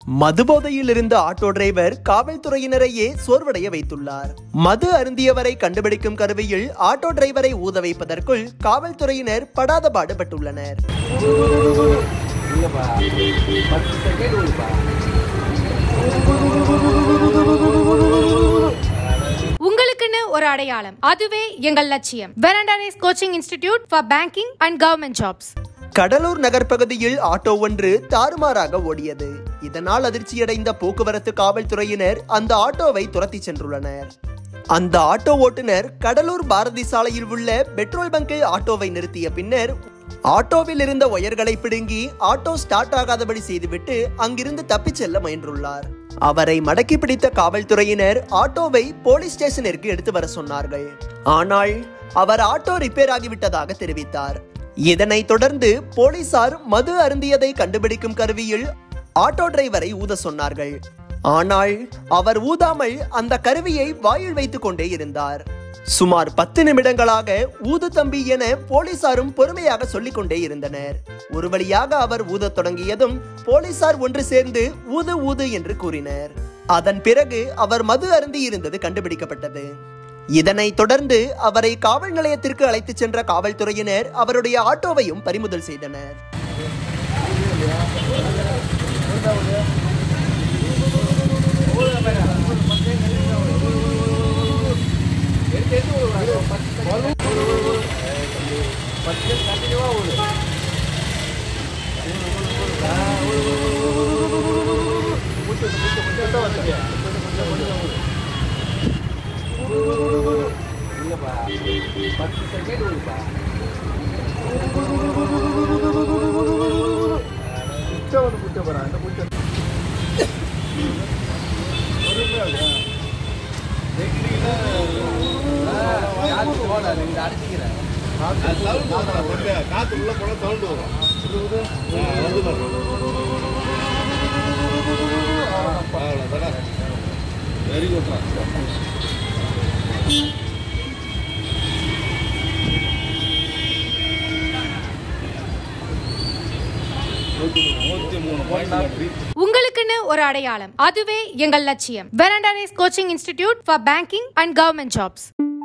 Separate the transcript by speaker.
Speaker 1: மதுபோதையில் இருந்த auto driver காவல்துறையினரையே சோர்வடைய வைத்துள்ளார் மது அருந்தியவரை கண்டுபிடிக்கும் கருவியில் ஆட்டோ டிரைவரை ஊத வைப்பதற்குள் காவல்துறையினர் படாத பாடுபட்டுள்ளனர்
Speaker 2: இல்லப்பா பத்து செகண்ட் விடுப்பா
Speaker 3: உங்களுக்குன்னு ஒரு அடையாளம் அதுவே எங்கள் லட்சியம் Veranda Race coaching institute for banking and government jobs
Speaker 1: Cuddalore நகர்ப்பகுதியில் ஆட்டோ ஒன்று தாறுமாறாக ஓடியது இதனால் அதிர்ச்சியடைந்த போக்குவரத்து காவல்துறையினர் அந்த ஆட்டோவை துரத்தி சென்றுள்ளனர் அந்த ஆட்டோ ஓட்டுநர் கடலூர் பாரதி சாலையில் உள்ள பெட்ரோல் பங்கில் ஆட்டோவை நிறுத்திய பின்னர் ஆட்டோவில் இருந்த ஒயர்களை பிடுங்கி ஆட்டோ ஸ்டார்ட் ஆகாதபடி செய்துவிட்டு அங்கிருந்து தப்பிச் செல்ல முயன்றுள்ளார் அவரை மடக்கி பிடித்த காவல்துறையினர் ஆட்டோவை போலீஸ் ஸ்டேஷனிற்கு எடுத்து வர சொன்னார்கள் ஆனால் அவர் ஆட்டோ ரிப்பேர் ஆகிவிட்டதாக தெரிவித்தார் இதனைத் தொடர்ந்து போலீசார் மது அருந்தியதை கண்டுபிடிக்கும் கருவியில் ஆட்டோ டிரைவரை ஊத சொன்னார்கள் ஆனால் அவர் ஊதாமல் அந்த கருவியை வாயில் வைத்துக் கொண்டே இருந்தார் சுமார் பத்து நிமிடங்களாக ஊது தம்பி என போலீசாரும் பொறுமையாக சொல்லிக் கொண்டே இருந்தனர் ஒரு வழியாக அவர் ஊதத் தொடங்கியதும் போலீசார் ஒன்று சேர்ந்து ஊது ஊது என்று கூறினர் அதன் பிறகு அவர் மது அருந்தி இருந்தது கண்டுபிடிக்கப்பட்டது இதனைத் தொடர்ந்து அவரை காவல் நிலையத்திற்கு அழைத்துச் சென்ற காவல்துறையினர் அவருடைய ஆட்டோவையும் பறிமுதல் செய்தனர்
Speaker 2: பத்து கண்டினியூவா விடு இல்லப்பா பத்து செகண்ட் விடுப்பா குச்சை வந்து குச்சை போறா அந்த குச்சை அடிச்சுக்கிறேன்
Speaker 4: காத்து உள்ள போனா சவுண்ட் வரும் வெரி குட் நூத்தி மூணு பாயிண்ட்
Speaker 3: உங்களுக்குன்னு ஒரு அடையாளம் அதுவே எங்கள் லட்சியம் Veranda Race coaching institute for banking and government jobs